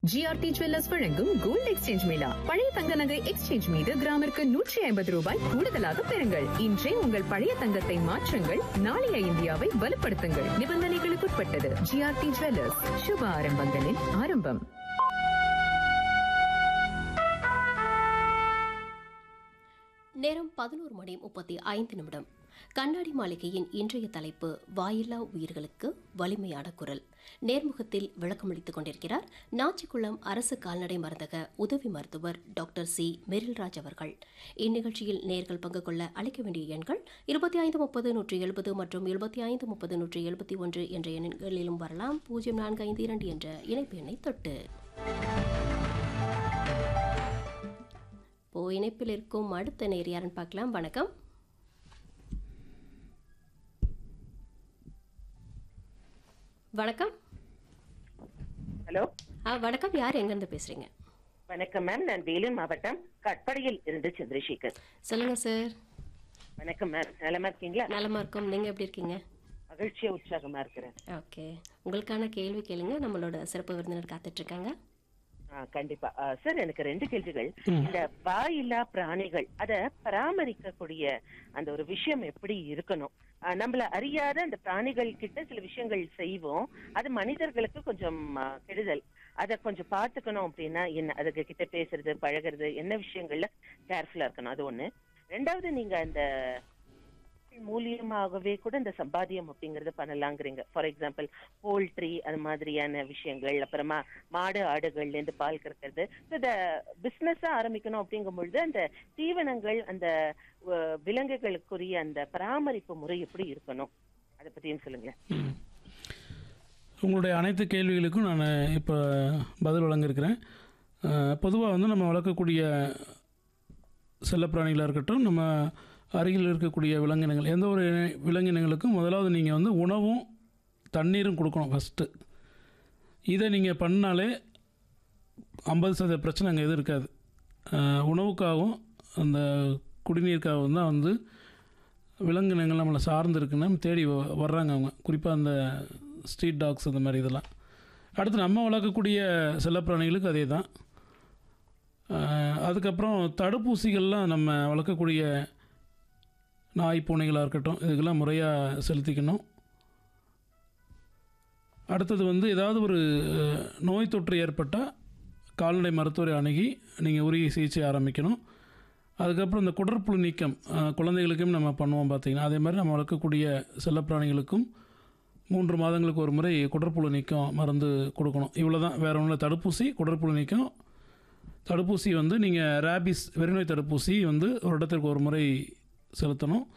GRT jewellers வழங்கும் gold exchange mela பழைய தங்க நகை எக்ஸ்சேஞ்ச் மீது கிராமிற்கு நூற்றி ஐம்பது ரூபாய் கூடுதலாக பெறுங்கள் இன்றே உங்கள் பழைய தங்கத்தை மாற்றுங்கள் நாளைய இந்தியாவை வலுப்படுத்துங்கள் நிபந்தனைகளுக்குட்பட்டது ஜிஆர்டி ஜுவல்லர்ஸ் சுப ஆரம்பங்களின் ஆரம்பம் நேரம் பதினோரு மணி முப்பத்தி ஐந்து நிமிடம் கண்ணாடி மாளிகையின் இன்றைய தலைப்பு வாயில்லா உயிர்களுக்கு வலிமையான குரல் நேர்முகத்தில் விளக்கமளித்துக் கொண்டிருக்கிறார் நாச்சிக்குளம் அரசு கால்நடை மருந்தக உதவி மருத்துவர் டாக்டர் சி மெரில்ராஜ் அவர்கள் இந்நிகழ்ச்சியில் நேர்கள் பங்கு கொள்ள அழைக்க வேண்டிய எண்கள் இருபத்தி ஐந்து முப்பது நூற்றி எழுபது மற்றும் இருபத்தி ஐந்து முப்பது நூற்றி எழுபத்தி ஒன்று என்ற எண்களிலும் வரலாம் பூஜ்ஜியம் நான்கு ஐந்து இரண்டு என்ற இணைப்பு எண்ணை தொட்டு இப்போ இணைப்பில் இருக்கும் அடுத்த நேர் யாருன்னு பார்க்கலாம் வணக்கம் வணக்கம் ஹலோ ஆ வணக்கம் யார் எங்கேருந்து பேசுறீங்க வணக்கம் மேம் நான் வேலூர் மாவட்டம் கட்படியில் இருந்து சந்திரசேகர் சொல்லுங்க சார் வணக்கம் மேம் நலமா இருக்கீங்களா நலமா இருக்கோம் நீங்க எப்படி இருக்கீங்க மகிழ்ச்சியா உற்சாகமா இருக்கிறேன் ஓகே உங்களுக்கான கேள்வி கேளுங்க நம்மளோட சிறப்பு விருந்தினர் காத்துட்டு இருக்காங்க ஆ, கண்டிப்பா ஆ, சார் எனக்கு ரெண்டு கேள்விகள் இந்த வாயில்லா பிராணிகள் அத பராமரிக்கக்கூடிய அந்த ஒரு விஷயம் எப்படி இருக்கணும் ஆ, நம்மள அறியாத அந்த பிராணிகள் கிட்ட சில விஷயங்கள் செய்வோம் அது மனிதர்களுக்கு கொஞ்சம் ஆ, கெடுதல் அத கொஞ்சம் பாத்துக்கணும் அப்படின்னா என்ன அதுக்கு கிட்ட பேசுறது பழகுறது என்ன விஷயங்கள்ல கேர்ஃபுல்லா இருக்கணும் அது ஒண்ணு ரெண்டாவது நீங்க அந்த மூலியமாகவே கூட இந்த சம்பாத்தியம் அப்படிங்கறத பண்ணலாங்கிறீங்க ஃபார் எக்ஸாம்பிள் போல்ட்ரி அது மாதிரியான விஷயங்கள் அப்புறமா மாடு ஆடுகள்ல இருந்து பால் கறக்கிறது இந்த பிசினஸா ஆரம்பிக்கணும் அப்படிங்கும் பொழுது அந்த தீவனங்கள் அந்த அஹ், விலங்குகளுக்குரிய அந்த பராமரிப்பு முறை எப்படி இருக்கணும் அதை பத்தியும் சொல்லுங்களேன் ம். உங்களுடைய அனைத்து கேள்விகளுக்கும் நான் இப்போ பதில் வழங்கியிருக்கிறேன் பொதுவாக வந்து நம்ம வளர்க்கக்கூடிய செல்லப்பிராணிகளாக இருக்கட்டும் நம்ம அருகில் இருக்கக்கூடிய விலங்கினங்கள் எந்த ஒரு விலங்கினங்களுக்கும் முதலாவது நீங்கள் வந்து உணவும் தண்ணீரும் கொடுக்கணும் ஃபஸ்ட்டு இதை நீங்கள் பண்ணாலே ஐம்பது சதவீத பிரச்சனை அங்கே எதுவும் இருக்காது அஹ், உணவுக்காகவும் அந்த குடிநீருக்காகவும் தான் வந்து விலங்கினங்கள் நம்மளை சார்ந்து இருக்குன்னு தேடி வ- வர்றாங்க அவங்க குறிப்பாக அந்த ஸ்ட்ரீட் டாக்ஸ் அந்த மாதிரி இதெல்லாம் அடுத்து நம்ம வளர்க்கக்கூடிய செல்லப்பிராணிகளுக்கு அதே தான் அஹ், அதுக்கப்புறம் தடுப்பூசிகள்லாம் நம்ம வளர்க்கக்கூடிய நாய் பூனைகளாக இருக்கட்டும் இதுக்கெல்லாம் முறையாக செலுத்திக்கணும் அடுத்தது வந்து ஏதாவது ஒரு அஹ், நோய் தொற்று ஏற்பட்டால் கால்நடை மருத்துவரை அணுகி நீங்கள் உரிய சிகிச்சை ஆரம்பிக்கணும் அதுக்கப்புறம் இந்த குடற்புழு நீக்கம் அஹ், குழந்தைகளுக்கும் நம்ம பண்ணுவோம் பார்த்தீங்கன்னா அதே மாதிரி நம்ம வளர்க்கக்கூடிய செல்லப்பிராணிகளுக்கும் மூன்று மாதங்களுக்கு ஒரு முறை குடற்புழு நீக்கம் மருந்து கொடுக்கணும் இவ்வளோ தான் வேறு ஒன்றும் தடுப்பூசி குடற்புழு நீக்கம் தடுப்பூசி வந்து நீங்கள் ரேபிஸ் வெறிநோய் தடுப்பூசி வந்து ஒரு இடத்திற்கு ஒரு முறை செலுத்தணும்